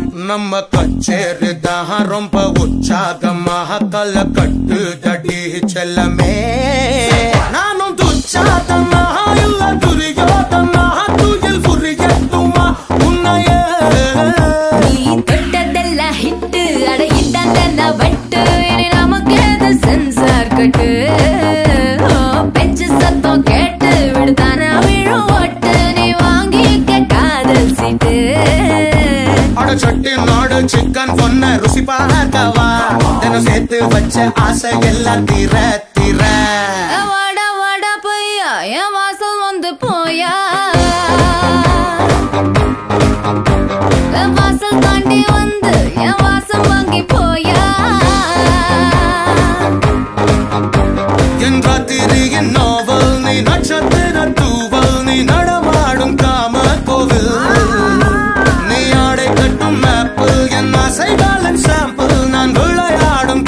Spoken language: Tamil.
நம்ம கச்சேரி தான் ரொம்ப உற்சாகமாக கல கட்டு தடி செல்லமே நானும் துச்சாதனா இல்ல துரியோதனா துயில் புரியட்டுமா உன்னையே நீ தொட்டதெல்லாம் ஹிட்டு அட இதாண்டா வட்டு இனி நமக்கு எது சென்சார் கட்டு ஓ, பெச்சு சத்தம் கேட்டு விடுதானா விழும் ஓட்டு நீ வாங்கிக்க காதல் சீட்டு அட சட்டி நாடு சிக்கன் பொண்ண ருசி பார்க்கவா தினம் சேர்த்து வச்ச ஆசை எல்லாம் தீர தீர வாடா வாடா பையா என் வாசல் வந்து போயா